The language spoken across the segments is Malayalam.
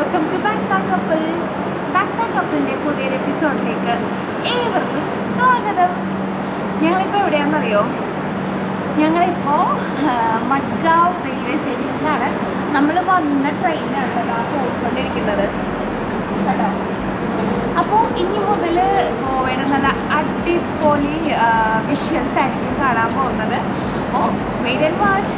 welcome to backpack couple backpack കപ്പിളിൻ്റെ പുതിയൊരു എപ്പിസോഡിലേക്ക് ഏവർക്കും സ്വാഗതം ഞങ്ങളിപ്പോൾ എവിടെയാണെന്നറിയോ ഞങ്ങളിപ്പോൾ മഡ്ഗാവ് റെയിൽവേ സ്റ്റേഷനിലാണ് നമ്മൾ വന്ന ട്രെയിനാണ് കേട്ടോ പോയിക്കൊണ്ടിരിക്കുന്നത് കേട്ടോ അപ്പോൾ ഇനി മുതൽ ഗോവയുടെ നല്ല അടിപൊളി വിഷ്വൽസ് ആയിരിക്കും കാണാൻ പോകുന്നത് അപ്പോൾ വെയിറ്റ് ആൻഡ് വാച്ച്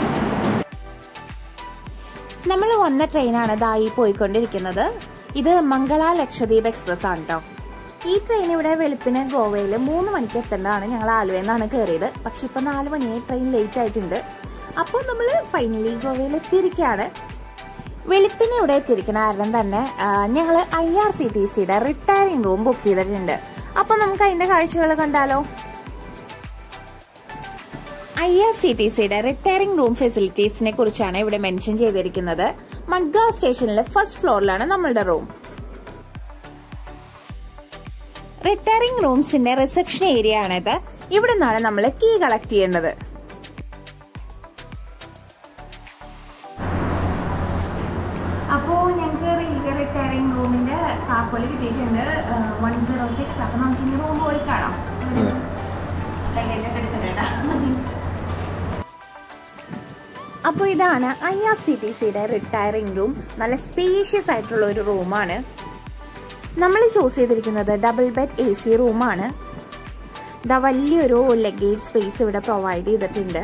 നമ്മൾ വന്ന ട്രെയിനാണ് ദായി പോയിക്കൊണ്ടിരിക്കുന്നത് ഇത് മംഗള ലക്ഷദ്വീപ് എക്സ്പ്രസ് ആണ് കേട്ടോ ഈ ട്രെയിൻ ഇവിടെ വെളുപ്പിന് ഗോവയിൽ മൂന്ന് മണിക്ക് എത്തേണ്ടതാണ് ഞങ്ങൾ ആലുവയിൽ നിന്നാണ് കയറിയത് പക്ഷെ ഇപ്പം നാല് മണിയായി ട്രെയിൻ ലേറ്റ് ആയിട്ടുണ്ട് അപ്പോൾ നമ്മൾ ഫൈനലി ഗോവയിൽ എത്തിയിരിക്കുകയാണ് വെളുപ്പിന് ഇവിടെ എത്തിയിരിക്കുന്ന കാരണം തന്നെ ഞങ്ങൾ ഐ ആർ സി ടി സിയുടെ റിട്ടയറിംഗ് റൂം ബുക്ക് ചെയ്തിട്ടുണ്ട് അപ്പോൾ നമുക്ക് അതിൻ്റെ കാഴ്ചകൾ കണ്ടാലോ ഐ ആർ സി ടി സിയുടെ റിട്ടയറിംഗ് റൂം ഫെസിലിറ്റീസിനെ കുറിച്ചാണ് ഇവിടെ മെൻഷൻ ചെയ്തിരിക്കുന്നത് മഡ്ഗാവ് സ്റ്റേഷനിലെ ഫസ്റ്റ് ഫ്ലോറിലാണ് നമ്മളുടെ റൂം റിട്ടയറിംഗ് റൂംസിന്റെ റിസപ്ഷൻ ഏരിയ ആണിത് ഇവിടെ നിന്നാണ് നമ്മൾ കീ കളക്ട് ചെയ്യേണ്ടത് അപ്പോൾ ഞങ്ങൾക്ക് റെയിൽവേ റിട്ടയറിംഗ് റൂമിൻ്റെ താക്കോല് കിട്ടിയിട്ടുണ്ട് വൺ സീറോ സിക്സ് അപ്പോൾ നമുക്ക് ഇനി റൂം പോയി കാണാം ലഗേജ് ഒക്കെ എടുത്തിട്ടുണ്ടാ അപ്പോൾ ഇതാണ് ഐ ആർ സി ടി സിയുടെ റിട്ടയറിംഗ് റൂം നല്ല സ്പേഷ്യസ് ആയിട്ടുള്ള ഒരു റൂമാണ് നമ്മൾ ചൂസ് ചെയ്തിരിക്കുന്നത് ഡബിൾ ബെഡ് എ സി റൂമാണ് ഇതാ വലിയൊരു ലഗേജ് സ്പേസ് ഇവിടെ പ്രൊവൈഡ് ചെയ്തിട്ടുണ്ട്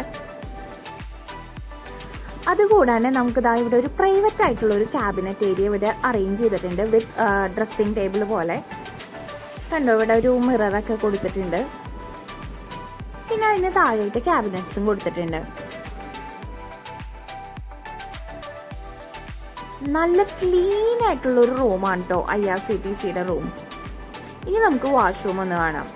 അതുകൂടാതെ നമുക്ക് ഇതാ ഇവിടെ ഒരു പ്രൈവറ്റ് ആയിട്ടുള്ള ഒരു ക്യാബിനറ്റ് ഏരിയ ഇവിടെ അറേഞ്ച് ചെയ്തിട്ടുണ്ട് വിത്ത് ഡ്രസ്സിംഗ് ടേബിൾ പോലെ കണ്ടോ ഇവിടെ ഒരു മിററൊക്കെ കൊടുത്തിട്ടുണ്ട് പിന്നെ അതിന് താഴെയായിട്ട് ക്യാബിനറ്റ്സും കൊടുത്തിട്ടുണ്ട് നല്ല ക്ലീൻ ആയിട്ടുള്ള ഒരു റൂമാണ് കേട്ടോ ഐ ആർ സി ടി സിയുടെ റൂം ഇനി നമുക്ക് വാഷ്റൂം ഒന്ന് കാണാം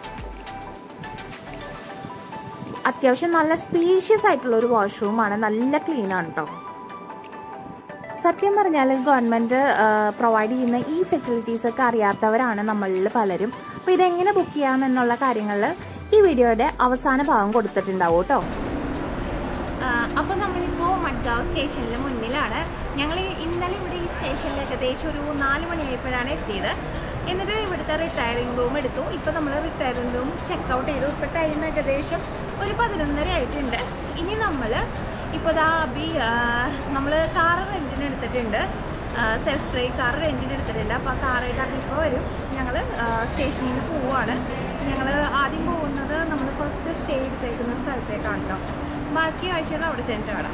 അത്യാവശ്യം നല്ല സ്പേഷ്യസ് ആയിട്ടുള്ള ഒരു വാഷ്റൂമാണ് നല്ല ക്ലീൻ ആണ് കേട്ടോ സത്യം പറഞ്ഞാൽ ഗവൺമെന്റ് പ്രൊവൈഡ് ചെയ്യുന്ന ഈ ഫെസിലിറ്റീസ് ഒക്കെ അറിയാത്തവരാണ് നമ്മളിൽ പലരും അപ്പോൾ ഇതെങ്ങനെ ബുക്ക് ചെയ്യാം എന്നുള്ള കാര്യങ്ങളിൽ ഈ വീഡിയോയുടെ അവസാന ഭാഗം കൊടുത്തിട്ടുണ്ടാവും കേട്ടോ അപ്പോൾ നമ്മളിപ്പോൾ മഡ്ഗാവ് സ്റ്റേഷനിൽ മുന്നിലാണ് ഞങ്ങൾ ഇന്നലെ ഇവിടെ ഈ സ്റ്റേഷനിൽ ഏകദേശം ഒരു നാല് മണിയായപ്പോഴാണ് എത്തിയത് എന്നിട്ട് ഇവിടുത്തെ റിട്ടയറിംഗ് റൂം എടുത്തു ഇപ്പോൾ നമ്മൾ റിട്ടയറിംഗ് റൂം ചെക്കൗട്ട് ചെയ്തു ഇപ്പോൾ ടൈം ഏകദേശം ഒരു പതിനൊന്നര ആയിട്ടുണ്ട് ഇനി നമ്മൾ ഇപ്പോൾ ദാ അബി നമ്മൾ കാർ റെൻറ്റിന് എടുത്തിട്ടുണ്ട് സെൽഫ് ഡ്രൈവ് കാർ റെൻറ്റിന് എടുത്തിട്ടുണ്ട് അപ്പോൾ ആ കാറായിട്ട് അബിപ്പോൾ വരും ഞങ്ങൾ സ്റ്റേഷനിൽ നിന്ന് പോവുകയാണ് ഞങ്ങൾ ആദ്യം പോകുന്നത് നമ്മൾ ഫസ്റ്റ് സ്റ്റേ എടുത്തേക്കുന്ന സ്ഥലത്തേക്കാണ് കേട്ടോ ബാക്കി ആഴ്ചകൾ അവിടെ ചെന്നിട്ട് കാണാം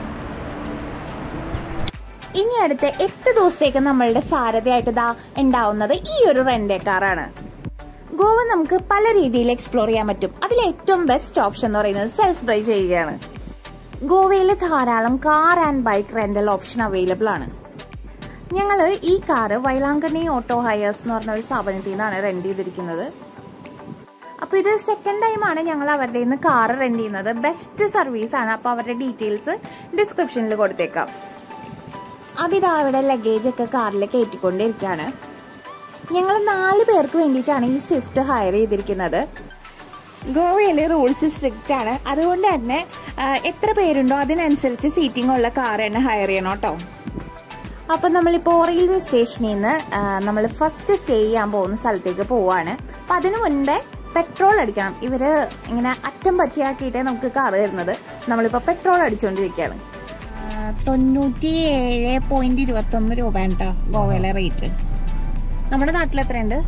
ഇനി അടുത്ത എട്ട് ദിവസത്തേക്ക് നമ്മളുടെ സാരഥയായിട്ട് ഇതാ ഉണ്ടാവുന്നത് ഈ ഒരു റെന്റ് കാറാണ് ഗോവ നമുക്ക് പല രീതിയിൽ എക്സ്പ്ലോർ ചെയ്യാൻ പറ്റും അതിൽ ഏറ്റവും ബെസ്റ്റ് ഓപ്ഷൻ എന്ന് പറയുന്നത് സെൽഫ് ഡ്രൈവ് ചെയ്യുകയാണ് ഗോവയിൽ ധാരാളം car and bike rental option available ആണ് ഞങ്ങൾ ഈ കാറ് വൈലാങ്കണ്ണി ഓട്ടോ ഹയേഴ്സ് എന്ന് പറഞ്ഞ ഒരു സ്ഥാപനത്തിൽ നിന്നാണ് റെന്റ് ചെയ്തിരിക്കുന്നത് അപ്പൊ ഇത് സെക്കൻഡ് ടൈം ആണ് ഞങ്ങൾ അവരുടെ നിന്ന് കാർ റെന്റ് ചെയ്യുന്നത് ബെസ്റ്റ് സർവീസ് ആണ് അപ്പൊ അവരുടെ ഡീറ്റെയിൽസ് ഡിസ്ക്രിപ്ഷനിൽ കൊടുത്തേക്കാം അഭിതാ ഇവിടെ ലഗേജ് ഒക്കെ കാറിൽ കയറ്റിക്കൊണ്ടിരിക്കുകയാണ് ഞങ്ങൾ നാല് പേർക്ക് വേണ്ടിയിട്ടാണ് ഈ സ്വിഫ്റ്റ് ഹയർ ചെയ്തിരിക്കുന്നത് ഗോവയിൽ റൂൾസ് സ്ട്രിക്റ്റ് ആണ് അതുകൊണ്ട് തന്നെ എത്ര പേരുണ്ടോ അതിനനുസരിച്ച് സീറ്റിംഗ് ഉള്ള കാർ തന്നെ ഹയർ ചെയ്യണം കേട്ടോ അപ്പം നമ്മളിപ്പോൾ റെയിൽവേ സ്റ്റേഷനിൽ നിന്ന് നമ്മൾ ഫസ്റ്റ് സ്റ്റേ ചെയ്യാൻ പോകുന്ന സ്ഥലത്തേക്ക് പോവാണ് അപ്പം അതിനു മുൻപേ പെട്രോൾ അടിക്കണം ഇവര് ഇങ്ങനെ അറ്റം പറ്റിയാക്കിയിട്ടേ നമുക്ക് കാർ തരുന്നത് നമ്മളിപ്പോൾ പെട്രോൾ അടിച്ചുകൊണ്ടിരിക്കുകയാണ് തൊണ്ണൂറ്റി ഏഴ് പോയിന്റ് ഇരുപത്തൊന്ന് രൂപയാണ് കേട്ടോ ഗോവയിലെ റേറ്റ് നമ്മുടെ നാട്ടിൽ എത്രയുണ്ട്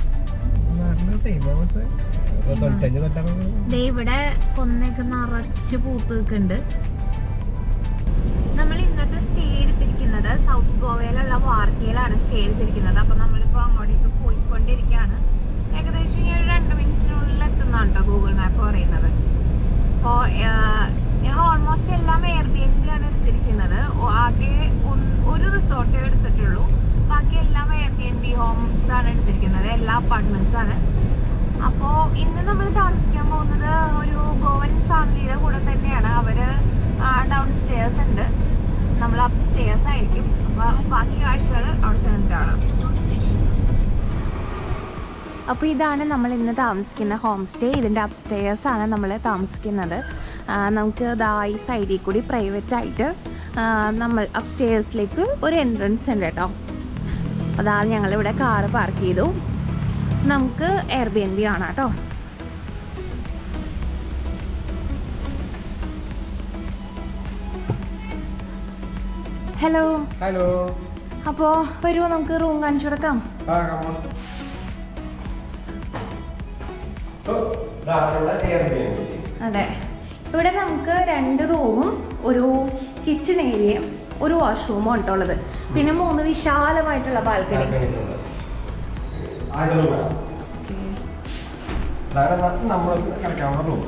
ദേ ഇവിടെ കൊന്നൊക്കെ നിറച്ച് പൂത്ത് നിൽക്കുന്നുണ്ട് നമ്മൾ ഇന്നത്തെ സ്റ്റേ എടുത്തിരിക്കുന്നത് സൗത്ത് ഗോവയിലുള്ള വാർക്കയിലാണ് സ്റ്റേ എടുത്തിരിക്കുന്നത് അപ്പൊ നമ്മളിപ്പോ അങ്ങോട്ടേക്ക് പോയിക്കൊണ്ടിരിക്കുകയാണ് ഏകദേശം ഈ ഒരു രണ്ട് മിനിറ്റിനുള്ളിൽ എത്തുന്നതാണ് കേട്ടോ ഗൂഗിൾ മാപ്പ് പറയുന്നത് അപ്പോൾ ഞങ്ങൾ ഓൾമോസ്റ്റ് എല്ലാം എയർ ബി എൻ ബി ആണ് എടുത്തിരിക്കുന്നത് ആകെ ഒരു റിസോർട്ടേ എടുത്തിട്ടുള്ളൂ ബാക്കി എല്ലാം Airbnb homes ആണ് എടുത്തിരിക്കുന്നത് എല്ലാ അപ്പാർട്ട്മെന്റ്സ് ആണ് അപ്പോൾ ഇന്ന് നമ്മൾ താമസിക്കാൻ പോകുന്നത് ഒരു ഗോവൻ ഫാമിലിയുടെ കൂടെ തന്നെയാണ് അവര് ഡൗൺ സ്റ്റേഴ്സ് ഉണ്ട് നമ്മൾ അപ്പ് സ്റ്റേഴ്സ് ആയിരിക്കും അപ്പോൾ ബാക്കി കാഴ്ചകൾ അവിടെ ചെന്നിട്ടാണ് അപ്പോൾ ഇതാണ് നമ്മൾ ഇന്ന് താമസിക്കുന്ന ഹോം സ്റ്റേ ഇതിൻ്റെ അപ്സ്റ്റേഴ്സ് ആണ് നമ്മൾ താമസിക്കുന്നത് ആ, നമുക്ക് ദാ ഈ സൈഡിൽ കൂടി പ്രൈവറ്റ് ആയിട്ട് ആ, നമ്മൾ അപ്സ്റ്റേഴ്സിലേക്ക് ഒരു എൻട്രൻസ് ഉണ്ട് കേട്ടോ അതാ ഞങ്ങളിവിടെ കാറ് പാർക്ക് ചെയ്തു നമുക്ക് എയർ ബി എൻ ബി കാണാം കേട്ടോ ഹലോ ഹലോ അപ്പോൾ വരുമോ നമുക്ക് റൂം കാണിച്ചു കൊടുക്കാം ആ കമ്മ സോ ഇതാണ് എയർബിഎൻബി അതെ ഇവിടെ നമുക്ക് രണ്ട് റൂമും ഒരു കിച്ചൺ ഏരിയയും ഒരു വാഷ്റൂമും ഉണ്ടുള്ളത് പിന്നെ മൂന്ന് വിശാലമായിട്ടുള്ള ബാൽക്കണി ആദ്യ റൂം ഇതാണ് നമ്മൾ കിടക്കാവുന്ന റൂം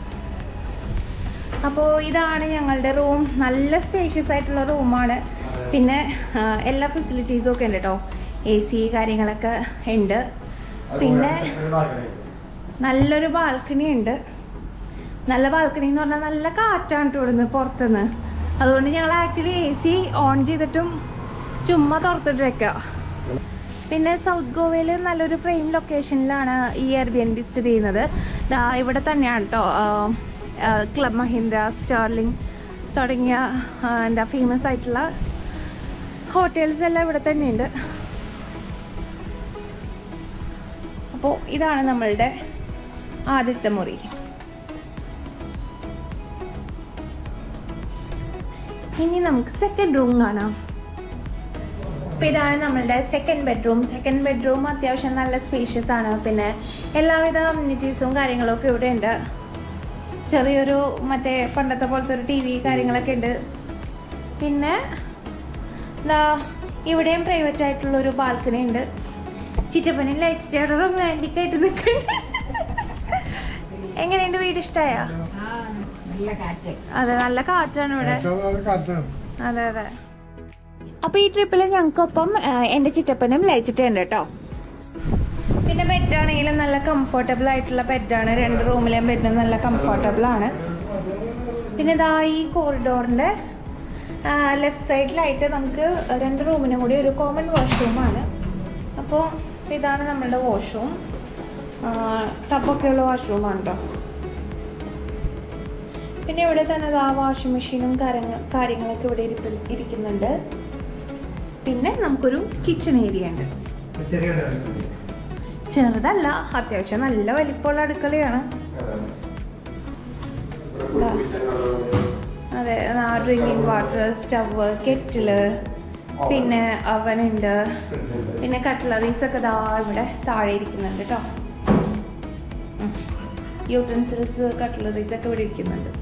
അപ്പോൾ ഇതാണ് ഞങ്ങളുടെ റൂം നല്ല സ്പേഷ്യസ് ആയിട്ടുള്ള റൂമാണ് പിന്നെ ആ, എല്ലാ ഫെസിലിറ്റീസും ഒക്കെ ഉണ്ട് കേട്ടോ എ സി കാര്യങ്ങളൊക്കെ ഉണ്ട് പിന്നെ നല്ലൊരു ബാൽക്കണി ഉണ്ട് നല്ല ബാൽക്കണി എന്ന് പറഞ്ഞാൽ നല്ല കാറ്റാണ് കേട്ടോ ഇവിടുന്ന് പുറത്തുനിന്ന് അതുകൊണ്ട് ഞങ്ങൾ ആക്ച്വലി എ സി ഓൺ ചെയ്തിട്ടും ചുമ്മാ തുറത്തിട്ട് വെക്കുക പിന്നെ സൗത്ത് ഗോവയിൽ നല്ലൊരു പ്രൈം ലൊക്കേഷനിലാണ് ഈ എയർ ബി എൻ ബി സ്ഥിതി ചെയ്യുന്നത് ദാ ഇവിടെ തന്നെയാണ് കേട്ടോ ക്ലബ് മഹീന്ദ്ര സ്റ്റാർലിംഗ് തുടങ്ങിയ ആ, എന്താ ഫേമസ് ആയിട്ടുള്ള ഹോട്ടൽസ് എല്ലാം ഇവിടെ തന്നെയുണ്ട് അപ്പോൾ ഇതാണ് നമ്മളുടെ ആദ്യത്തെ മുറി ഇനി നമുക്ക് സെക്കൻഡ് റൂം കാണാം അപ്പോൾ ഇതാണ് നമ്മളുടെ സെക്കൻഡ് ബെഡ്റൂം സെക്കൻഡ് ബെഡ്റൂം അത്യാവശ്യം നല്ല സ്പേഷ്യസ് ആണ് പിന്നെ എല്ലാവിധ അമ്യൂണിറ്റീസും കാര്യങ്ങളും ഒക്കെ ഇവിടെ ഉണ്ട് ചെറിയൊരു മറ്റേ പണ്ടത്തെ പോലത്തെ ഒരു ടി വി കാര്യങ്ങളൊക്കെ ഉണ്ട് പിന്നെ ദാ ഇവിടെയും പ്രൈവറ്റ് ആയിട്ടുള്ള ഒരു ബാൽക്കണി ഉണ്ട് ചിറ്റപ്പനും ലൈറ്റ് റൊമാൻറ്റിക് ആയിട്ട് നിൽക്കുന്നുണ്ട് എങ്ങനെയുണ്ട് വീട് ഇഷ്ടമായ അതെ നല്ല കാറ്റാണ് ഇവിടെ അതെ അതെ അപ്പൊ ഈ ട്രിപ്പിൽ ഞങ്ങൾക്കൊപ്പം ആ, എന്റെ ചിറ്റപ്പനും ലയിച്ചിട്ടുണ്ട് കേട്ടോ പിന്നെ ബെഡ് ആണെങ്കിലും നല്ല കംഫർട്ടബിൾ ആയിട്ടുള്ള ബെഡാണ് രണ്ട് റൂമിലെയും ബെഡ് നല്ല കംഫർട്ടബിൾ ആണ് പിന്നെ ഇതാ ഈ കോറിഡോറിന്റെ ലെഫ്റ്റ് സൈഡിലായിട്ട് നമുക്ക് രണ്ട് റൂമിനും കൂടി ഒരു കോമൺ വാഷ്റൂമാണ് അപ്പോൾ ഇതാണ് നമ്മളുടെ വാഷ്റൂം ടബൊക്കെ ഉള്ള വാഷ്റൂമാണ് കേട്ടോ പിന്നെ ഇവിടെ തന്നെ ആ വാഷിംഗ് മെഷീനും കാര്യങ്ങൾ കാര്യങ്ങളൊക്കെ ഇവിടെ ഇരിപ്പ- ഇരിക്കുന്നുണ്ട് പിന്നെ നമുക്കൊരു കിച്ചൺ ഏരിയ ഉണ്ട് ചെറുതല്ല അത്യാവശ്യം നല്ല വലിപ്പമുള്ള അടുക്കളയാണ് അതെ ഡ്രിങ്കിങ് വാട്ടർ സ്റ്റവ് കെറ്റില് പിന്നെ അവൻ ഉണ്ട് പിന്നെ കട്ട്ലറീസ് ഒക്കെ ദാ ഇവിടെ താഴെ ഇരിക്കുന്നുണ്ട് കേട്ടോ യൂട്ടൻസിൽസ് കട്ട്ലറീസ് ഒക്കെ ഇവിടെ ഇരിക്കുന്നുണ്ട്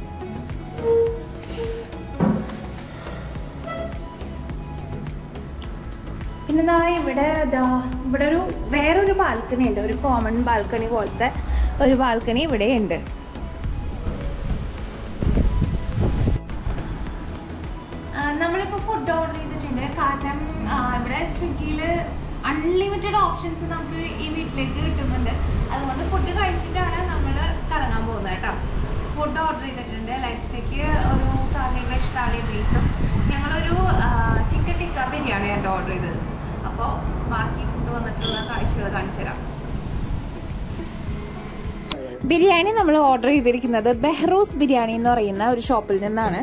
പിന്നെ ദാ ഇവിടെ ദാ ഇവിടെ ഒരു വേറൊരു ബാൽക്കണി ഉണ്ട് ഒരു കോമൺ ബാൽക്കണി പോലത്തെ ഒരു ബാൽക്കണി ഇവിടെ ഉണ്ട് നമ്മളിപ്പോൾ ഫുഡ് ഓർഡർ ചെയ്തിട്ടുണ്ട് കാരണം ആ, ഇവിടെ സ്വിഗ്ഗിയിൽ അൺലിമിറ്റഡ് ഓപ്ഷൻസ് നമുക്ക് ഈ വീട്ടിലേക്ക് കിട്ടുന്നുണ്ട് അതുകൊണ്ട് ഫുഡ് കഴിച്ചിട്ടാണ് നമ്മൾ കറങ്ങാൻ പോകുന്നത് കേട്ടോ ഫുഡ് ഓർഡർ ചെയ്തിട്ടുണ്ട് ലൈസ്റ്റേക്ക് ഒരു താലി വെജ് താലി പീസും ഞങ്ങളൊരു ചിക്കൻ ടിക്ക ബിരിയാണി കേട്ടോ ഓർഡർ ചെയ്തത് അപ്പോൾ ബാക്കി ഫുഡ് വന്നിട്ടുള്ള കാഴ്ചകൾ കാണിച്ചു തരാം ബിരിയാണി നമ്മൾ ഓർഡർ ചെയ്തിരിക്കുന്നത് ബെഹ്റൂസ് ബിരിയാണി എന്ന് പറയുന്ന ഒരു ഷോപ്പിൽ നിന്നാണ്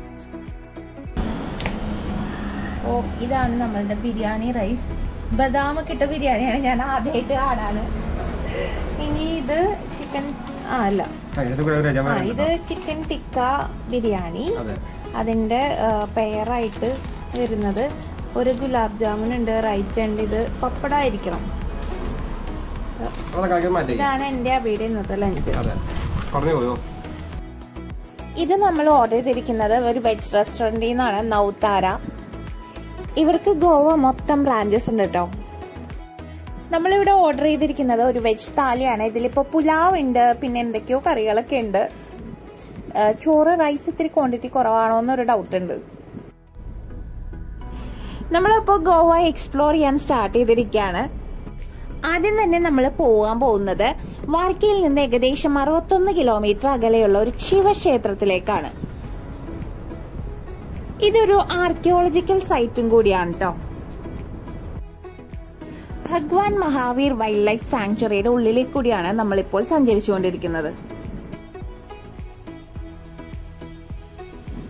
ഓ ഇതാണ് നമ്മളുടെ ബിരിയാണി റൈസ് ബദാമൊക്കെ ഇട്ട ബിരിയാണിയാണ് ഞാൻ ആദ്യമായിട്ട് കാണാന് ഇനി ഇത് ചിക്കൻ ആ അല്ല ആ ഇത് ചിക്കൻ ടിക്ക ബിരിയാണി അതെ അതിൻ്റെ പെയറായിട്ട് വരുന്നത് ഒരു ഗുലാബ് ജാമുൻ ഉണ്ട് റൈറ്റ് ഉണ്ട് ഇത് പപ്പടായിരിക്കണം മാറ്റി ഇതാണ് എൻ്റെ അവിടെ ഇന്നത്തെ ലഞ്ച് അതെ കുറഞ്ഞു പോയോ ഇത് നമ്മൾ ഓർഡർ ചെയ്തിരിക്കുന്നത് ഒരു വെജ് റെസ്റ്റോറൻറ്റിൽ നിന്നാണ് നൗതാര ഇവർക്ക് ഗോവ മൊത്തം ബ്രാഞ്ചസ് ഉണ്ട് കേട്ടോ നമ്മളിവിടെ ഓർഡർ ചെയ്തിരിക്കുന്നത് ഒരു വെജ് താലിയാണ് ഇതിലിപ്പോൾ പുലാവ് ഉണ്ട് പിന്നെ എന്തൊക്കെയോ കറികളൊക്കെ ഉണ്ട് ആ, ചോറ് റൈസ് ഇത്തിരി ക്വാണ്ടിറ്റി കുറവാണോ എന്നൊരു ഡൗട്ട് ഉണ്ട് നമ്മളിപ്പോൾ ഗോവ എക്സ്പ്ലോർ ചെയ്യാൻ സ്റ്റാർട്ട് ചെയ്തിരിക്കുകയാണ് ആദ്യം തന്നെ നമ്മൾ പോകാൻ പോകുന്നത് വാർക്കയിൽ നിന്ന് ഏകദേശം അറുപത്തൊന്ന് കിലോമീറ്റർ അകലെയുള്ള ഒരു ശിവക്ഷേത്രത്തിലേക്കാണ് ഇതൊരു ആർക്കിയോളജിക്കൽ സൈറ്റും കൂടിയാണ് കേട്ടോ ഭഗവാൻ മഹാവീർ വൈൽഡ് ലൈഫ് സാങ്ച്വറിയുടെ ഉള്ളിലേക്ക് കൂടിയാണ് നമ്മളിപ്പോൾ സഞ്ചരിച്ചുകൊണ്ടിരിക്കുന്നത്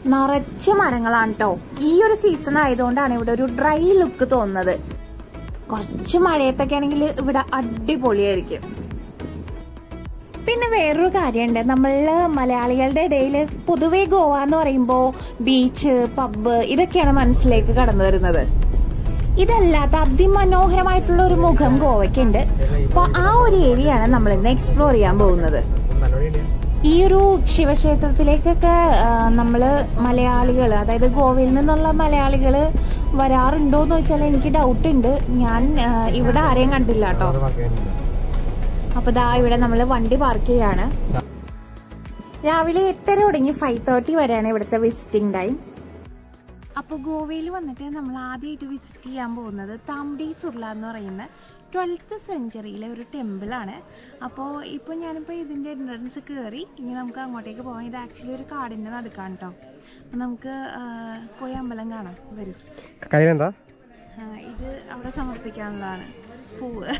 നിറച്ച് മരങ്ങളാണ് കേട്ടോ ഈ ഒരു സീസൺ ആയതുകൊണ്ടാണ് ഇവിടെ ഒരു ഡ്രൈ ലുക്ക് തോന്നുന്നത് കുറച്ച് മഴയത്തൊക്കെ ആണെങ്കിൽ ഇവിടെ അടിപൊളിയായിരിക്കും പിന്നെ വേറൊരു കാര്യമുണ്ട് നമ്മള് മലയാളികളുടെ ഇടയിൽ പൊതുവെ ഗോവ എന്ന് പറയുമ്പോൾ ബീച്ച് പബ്ബ് ഇതൊക്കെയാണ് മനസ്സിലേക്ക് കടന്നു വരുന്നത് ഇതല്ലാത്ത അതിമനോഹരമായിട്ടുള്ള ഒരു മുഖം ഗോവയ്ക്കുണ്ട് അപ്പൊ ആ ഒരു ഏരിയയാണ് നമ്മൾ ഇന്ന് എക്സ്പ്ലോർ ചെയ്യാൻ പോകുന്നത് ഈ ഒരു ശിവക്ഷേത്രത്തിലേക്കൊക്കെ ആ, നമ്മള് മലയാളികൾ അതായത് ഗോവയിൽ നിന്നുള്ള മലയാളികൾ വരാറുണ്ടോ എന്ന് വെച്ചാൽ എനിക്ക് ഡൗട്ട് ഉണ്ട് ഞാൻ ആ, ഇവിടെ ആരെയും കണ്ടില്ല കേട്ടോ അപ്പൊ ദാ ഇവിടെ നമ്മൾ വണ്ടി പാർക്ക് ചെയ്യാണ് രാവിലെ എട്ടര തുടങ്ങി ഫൈവ് തേർട്ടി വരെയാണ് ഇവിടുത്തെ വിസിറ്റിംഗ് ടൈം അപ്പോൾ ഗോവയിൽ വന്നിട്ട് നമ്മൾ ആദ്യമായിട്ട് വിസിറ്റ് ചെയ്യാൻ പോകുന്നത് താംഡി സുർല എന്ന് പറയുന്ന ട്വൽത്ത് സെഞ്ചുറിയിലെ ഒരു ടെമ്പിളാണ് അപ്പോൾ ഇപ്പോൾ ഞാനിപ്പോൾ ഇതിൻ്റെ എൻട്രൻസ് കയറി ഇനി നമുക്ക് അങ്ങോട്ടേക്ക് പോകാം ഇത് ആക്ച്വലി ഒരു കാടിൻ്റെ നടുക്കാണ് കേട്ടോ അപ്പോൾ നമുക്ക് ആ, പോയി അമ്പലം കാണാം വരും കയ്യിലെന്താ ആ, ഇത് അവിടെ സമർപ്പിക്കാനുള്ളതാണ് പൂവ്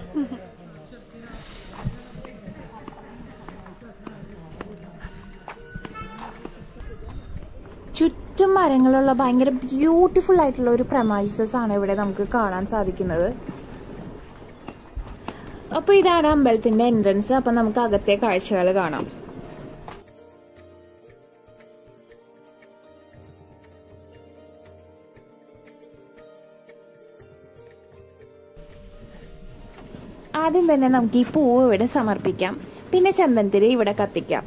ചുറ്റും മരങ്ങളുള്ള ഭയങ്കര ബ്യൂട്ടിഫുൾ ആയിട്ടുള്ള ഒരു പ്രമൈസസ് ആണ് ഇവിടെ നമുക്ക് കാണാൻ സാധിക്കുന്നത് അപ്പൊ ഇതാണ് അമ്പലത്തിന്റെ എൻട്രൻസ് അപ്പൊ നമുക്ക് അകത്തെ കാഴ്ചകൾ കാണാം ആദ്യം തന്നെ നമുക്ക് ഈ പൂവ് ഇവിടെ സമർപ്പിക്കാം പിന്നെ ചന്ദനത്തിരി ഇവിടെ കത്തിക്കാം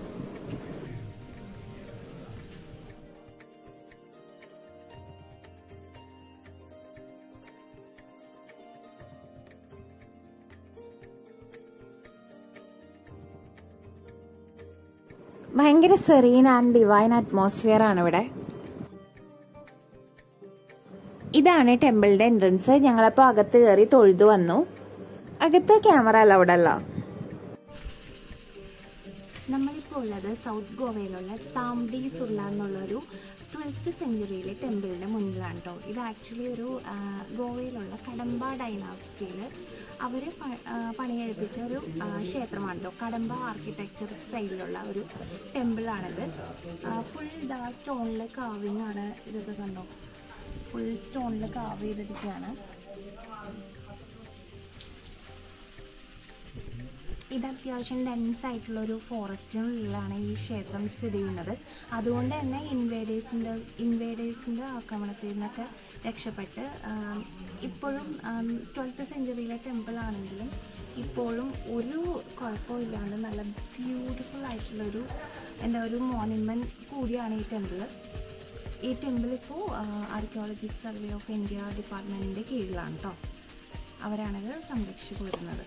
ഭയങ്കര സെറീൻ ആൻഡ് ഡിവൈൻ അറ്റ്മോസ്ഫിയർ ആണ് ഇവിടെ ഇതാണ് ടെമ്പിളിന്റെ എൻട്രൻസ് ഞങ്ങളപ്പോ അകത്ത് കയറി തൊഴുതു വന്നു അകത്ത് ക്യാമറ അലൗഡ് അല്ല നമ്മളിപ്പോൾ ഉള്ളത് സൗത്ത് ഗോവയിലുള്ള താംഡി സുർല എന്നുള്ളൊരു ട്വൽത്ത് സെഞ്ചുറിയിലെ ടെമ്പിളിൻ്റെ മുന്നിലാണ് കേട്ടോ ഇത് ആക്ച്വലി ഒരു ആ, ഗോവയിലുള്ള കടമ്പ ഡൈനാസ്റ്റിയിൽ അവർ പണിയെടുപ്പിച്ച ഒരു ആ, ക്ഷേത്രമാണ് കേട്ടോ കടമ്പ ആർക്കിടെക്ചർ സ്റ്റൈലിലുള്ള ഒരു ടെമ്പിളാണിത് ഫുൾ ഡാ സ്റ്റോണിൽ കാവിങ് ആണ് ഇതൊക്കെ കണ്ടോ ഫുൾ സ്റ്റോണിൽ കാവ് ചെയ്തിരിക്കുകയാണ് ഇത് അത്യാവശ്യം ഡെൻസ് ആയിട്ടുള്ള ഒരു ഫോറസ്റ്റിനുള്ളിലാണ് ഈ ക്ഷേത്രം സ്ഥിതി ചെയ്യുന്നത് അതുകൊണ്ട് തന്നെ ഇൻവേഡേഴ്സിൻ്റെ ഇൻവേഡേഴ്സിൻ്റെ ആക്രമണത്തിൽ നിന്നൊക്കെ രക്ഷപ്പെട്ട് ആം, ഇപ്പോഴും ട്വൽത്ത് സെഞ്ചുറിയിലെ ടെമ്പിൾ ആണെങ്കിലും ഇപ്പോഴും ഒരു കുഴപ്പമില്ലാണ്ട് നല്ല ബ്യൂട്ടിഫുൾ ആയിട്ടുള്ളൊരു എന്താ ഒരു മോണുമെൻറ്റ് കൂടിയാണ് ഈ ടെമ്പിൾ ഈ ടെമ്പിൾ ഇപ്പോൾ ആർക്കിയോളജി സർവേ ഓഫ് ഇന്ത്യ ഡിപ്പാർട്ട്മെൻറ്റിൻ്റെ കീഴിലാണ് കേട്ടോ അവരാണിത് സംരക്ഷിച്ചു പോരുന്നത്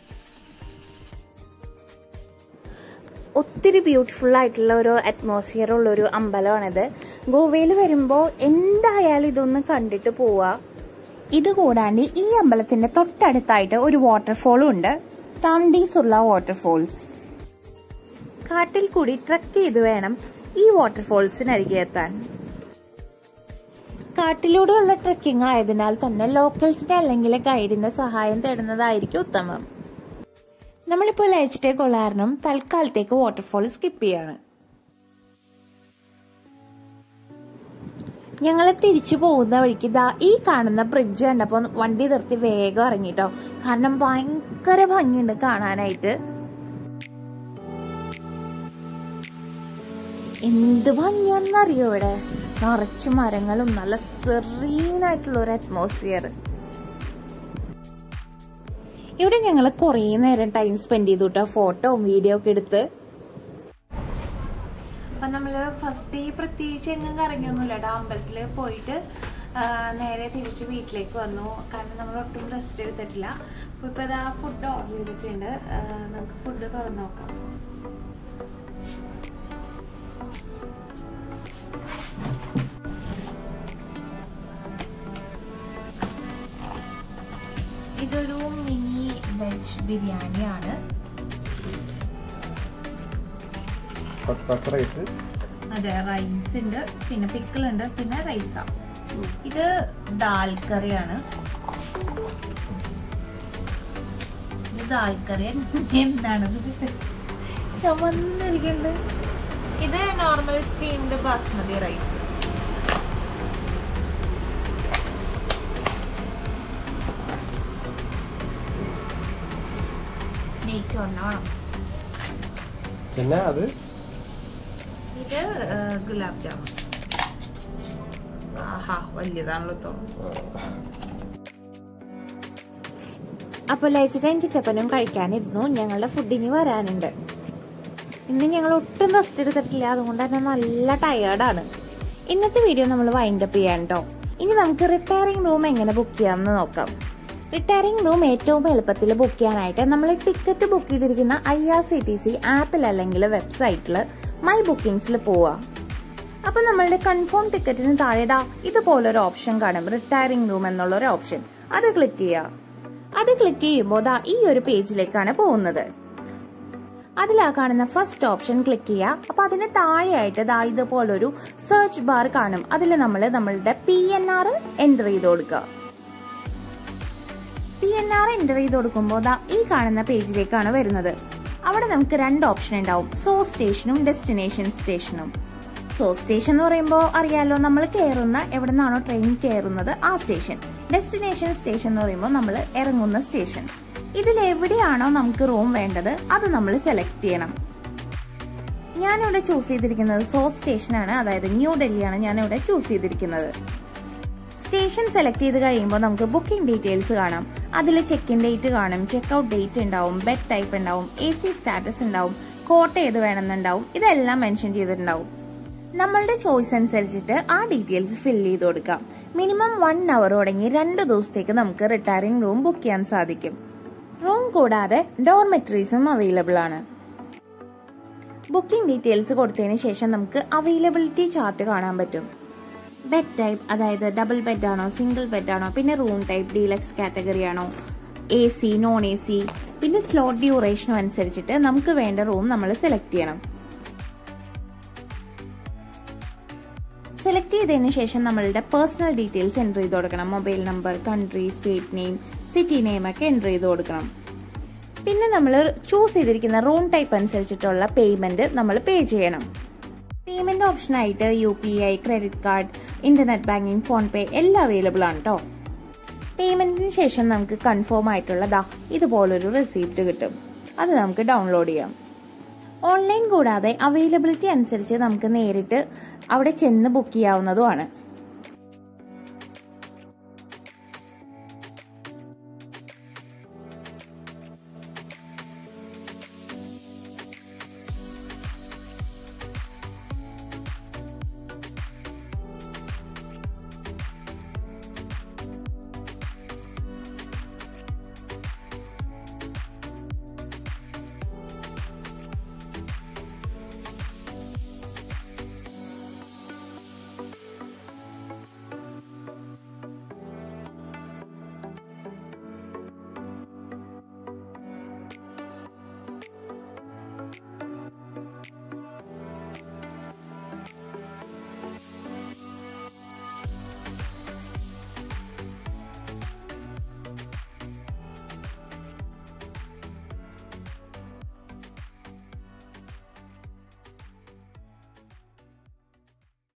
ഒത്തിരി ബ്യൂട്ടിഫുൾ ആയിട്ടുള്ള ഒരു അറ്റ്മോസ്ഫിയർ ഉള്ള ഒരു അമ്പലമാണിത് ഗോവയിൽ വരുമ്പോൾ എന്തായാലും ഇതൊന്ന് കണ്ടിട്ട് പോവാ ഇത് കൂടാണ്ട് ഈ അമ്പലത്തിന്റെ തൊട്ടടുത്തായിട്ട് ഒരു വാട്ടർഫോളും ഉണ്ട് താണ്ടീസുള്ള വാട്ടർഫോൾസ് കാട്ടിൽ കൂടി ട്രക്ക് ചെയ്ത് വേണം ഈ വാട്ടർഫോൾസിനരികെ എത്താൻ കാട്ടിലൂടെയുള്ള ട്രക്കിംഗ് ആയതിനാൽ തന്നെ ലോക്കൽസിന്റെ അല്ലെങ്കിൽ ഗൈഡിന്റെ സഹായം തേടുന്നതായിരിക്കും ഉത്തമം നമ്മളിപ്പോൾ ലയിച്ചിട്ടേക്ക് ഉള്ള കാരണം തൽക്കാലത്തേക്ക് വാട്ടർഫോൾ സ്കിപ്പ് ചെയ്യാണ് ഞങ്ങൾ തിരിച്ചു പോകുന്ന വഴിക്ക് ഇതാ ഈ കാണുന്ന ബ്രിഡ്ജ് കണ്ടപ്പോൾ വണ്ടി നിർത്തി വേഗം ഇറങ്ങിട്ടോ കാരണം ഭയങ്കര ഭംഗിയുണ്ട് കാണാനായിട്ട് എന്ത് ഭംഗിയാണെന്നറിയോ ഇവിടെ നിറച്ച് മരങ്ങളും നല്ല സെറീനായിട്ടുള്ള ഒരു അറ്റ്മോസ്ഫിയർ ഇവിടെ ഞങ്ങൾ കുറേ നേരം ടൈം സ്പെൻഡ് ചെയ്തു കേട്ടോ ഫോട്ടോയും വീഡിയോ ഒക്കെ എടുത്ത് അപ്പം നമ്മൾ ഫസ്റ്റ് ഡേ പ്രത്യേകിച്ച് എങ്ങും കറങ്ങിയൊന്നുമില്ല കേട്ടോ അമ്പലത്തിൽ പോയിട്ട് ആ, നേരെ തിരിച്ച് വീട്ടിലേക്ക് വന്നു കാരണം നമ്മൾ ഒട്ടും റെസ്റ്റ് എടുത്തിട്ടില്ല അപ്പോൾ ഇപ്പോൾ ഇതാ ഫുഡ് ഓർഡർ ചെയ്തിട്ടുണ്ട് ആ, നമുക്ക് ഫുഡ് തുറന്ന് നോക്കാം ഇതൊരു മിനി വെജ് ബിരിയാണിയാണ് പത്ത് റൈസ് അതെ റൈസ് ഉണ്ട് പിന്നെ പിക്കിൾ ഉണ്ട് പിന്നെ റൈസ ഇത് ദാൽ കറിയാണ് ഇത് ദാൽ കറി എന്താണ് ചുമന്നിരിക്കുന്നുണ്ട് ഇത് നോർമൽ സ്റ്റീംഡ് ബാസ്മതി റൈസ് നെയ്ച്ചോറിനോണം പിന്നെ അത് ഇത് ആ, ഗുലാബ് ജാമുൻ ആഹാ വലിയതാണല്ലോ തോന്നുന്നു അപ്പോൾ ലൈച്ചിട്ടയും ചിറ്റപ്പനും കഴിക്കാനിരുന്നു ഞങ്ങളുടെ ഫുഡിന് വരാനുണ്ട് ഇന്ന് ഞങ്ങൾ ഒട്ടും റെസ്റ്റ് എടുത്തിട്ടില്ല അതുകൊണ്ട് തന്നെ നല്ല ടയേർഡാണ് ഇന്നത്തെ വീഡിയോ നമ്മൾ വൈൻഡപ്പ് ചെയ്യാൻ കേട്ടോ ഇനി നമുക്ക് റിട്ടയറിംഗ് റൂം എങ്ങനെ ബുക്ക് ചെയ്യാമെന്ന് നോക്കാം റിട്ടയറിംഗ് റൂം ഏറ്റവും എളുപ്പത്തിൽ ബുക്ക് ചെയ്യാനായിട്ട് നമ്മൾ ടിക്കറ്റ് ബുക്ക് ചെയ്തിരിക്കുന്ന I R C T C ആപ്പിൽ അല്ലെങ്കിൽ വെബ്സൈറ്റിൽ മൈ ബുക്കിംഗ്സിൽ പോവുക അപ്പൊ നമ്മളുടെ കൺഫേം ടിക്കറ്റിന് താഴെടാ ഇതുപോലൊരു ഓപ്ഷൻ കാണും റിട്ടയറിംഗ് റൂം എന്നുള്ള ഒരു ഓപ്ഷൻ അത് ക്ലിക്ക് ചെയ്യുക അത് ക്ലിക്ക് ചെയ്യുമ്പോൾ ദാ ഈ ഒരു പേജിലേക്കാണ് പോകുന്നത് അതിലാ കാണുന്ന ഫസ്റ്റ് ഓപ്ഷൻ ക്ലിക്ക് ചെയ്യുക അപ്പൊ അതിന് താഴെയായിട്ട് ദാ ഇതുപോലൊരു സെർച്ച് ബാർ കാണും അതിൽ നമ്മൾ നമ്മളുടെ പി എൻ ആർ എൻ്റർ ചെയ്ത് കൊടുക്കുക പി എൻ ആർ എൻ്റർ ചെയ്ത് കൊടുക്കുമ്പോൾ ദാ ഈ കാണുന്ന പേജിലേക്കാണ് വരുന്നത് അവിടെ നമുക്ക് രണ്ട് ഓപ്ഷൻ ഉണ്ടാവും സോ സ്റ്റേഷനും ഡെസ്റ്റിനേഷൻ സ്റ്റേഷനും സോ സ്റ്റേഷൻ എന്ന് പറയുമ്പോൾ അറിയാലോ നമ്മൾ കയറുന്ന എവിടെ നിന്നാണോ ട്രെയിൻ കയറുന്നത് ആ സ്റ്റേഷൻ ഡെസ്റ്റിനേഷൻ സ്റ്റേഷൻ എന്ന് പറയുമ്പോൾ നമ്മൾ ഇറങ്ങുന്ന സ്റ്റേഷൻ ഇതിൽ എവിടെയാണോ നമുക്ക് റൂം വേണ്ടത് അത് നമ്മൾ സെലക്ട് ചെയ്യണം ഞാനിവിടെ ചൂസ് ചെയ്തിരിക്കുന്നത് സോ സ്റ്റേഷനാണ് അതായത് ന്യൂ ഡൽഹിയാണ് ഞാനിവിടെ ചൂസ് ചെയ്തിരിക്കുന്നത് സ്റ്റേഷൻ സെലക്ട് ചെയ്ത് കഴിയുമ്പോൾ നമുക്ക് ബുക്കിംഗ് ഡീറ്റെയിൽസ് കാണാം അതിൽ ചെക്ക് ഇൻ ഡേറ്റ് കാണും ചെക്ക് ഔട്ട് ഡേറ്റ് ഉണ്ടാവും ബെഡ് ടൈപ്പ് ഉണ്ടാവും എ സി സ്റ്റാറ്റസ് ഉണ്ടാവും കോട്ട ഏത് വേണമെന്നുണ്ടാവും ഇതെല്ലാം മെൻഷൻ ചെയ്തിട്ടുണ്ടാവും നമ്മളുടെ ചോയ്സ് അനുസരിച്ചിട്ട് ആ ഡീറ്റെയിൽസ് ഫിൽ ചെയ്ത് കൊടുക്കാം മിനിമം വൺ അവർ തുടങ്ങി രണ്ട് ദിവസത്തേക്ക് നമുക്ക് റിട്ടയറിംഗ് റൂം ബുക്ക് ചെയ്യാൻ സാധിക്കും റൂം കൂടാതെ ഡോർമെറ്ററീസും അവൈലബിൾ ആണ് ബുക്കിംഗ് ഡീറ്റെയിൽസ് കൊടുത്തതിന് ശേഷം നമുക്ക് അവൈലബിലിറ്റി ചാർട്ട് കാണാൻ പറ്റും ബെഡ് ടൈപ്പ് അതായത് ഡബിൾ ബെഡ് ആണോ സിംഗിൾ ബെഡ് ആണോ പിന്നെ റൂം ടൈപ്പ് ഡീലക്സ് കാറ്റഗറി ആണോ A C non A C പിന്നെ സ്ലോട്ട് ഡ്യൂറേഷനും അനുസരിച്ചിട്ട് നമുക്ക് വേണ്ട റൂം നമ്മൾ സെലക്ട് ചെയ്യണം സെലക്ട് ചെയ്തതിന് ശേഷം നമ്മളുടെ പേഴ്സണൽ ഡീറ്റെയിൽസ് എൻ്റർ ചെയ്ത് കൊടുക്കണം mobile number country state name city name ഒക്കെ എൻ്റർ ചെയ്ത് കൊടുക്കണം പിന്നെ നമ്മൾ ചൂസ് ചെയ്തിരിക്കുന്ന റൂം ടൈപ്പ് അനുസരിച്ചിട്ടുള്ള പേയ്മെന്റ് നമ്മൾ പേ ചെയ്യണം പേയ്മെന്റ് ഓപ്ഷനായിട്ട് U P I credit card internet banking PhonePe എല്ലാം അവൈലബിൾ ആണ് കേട്ടോ പേയ്മെന്റിന് ശേഷം നമുക്ക് കൺഫേം ആയിട്ടുള്ള ദാ ഇതുപോലൊരു റെസിപ്റ്റ് കിട്ടും അത് നമുക്ക് ഡൗൺലോഡ് ചെയ്യാം ഓൺലൈൻ കൂടാതെ അവൈലബിലിറ്റി അനുസരിച്ച് നമുക്ക് നേരിട്ട് അവിടെ ചെന്ന് ബുക്ക് ചെയ്യാവുന്നതുമാണ്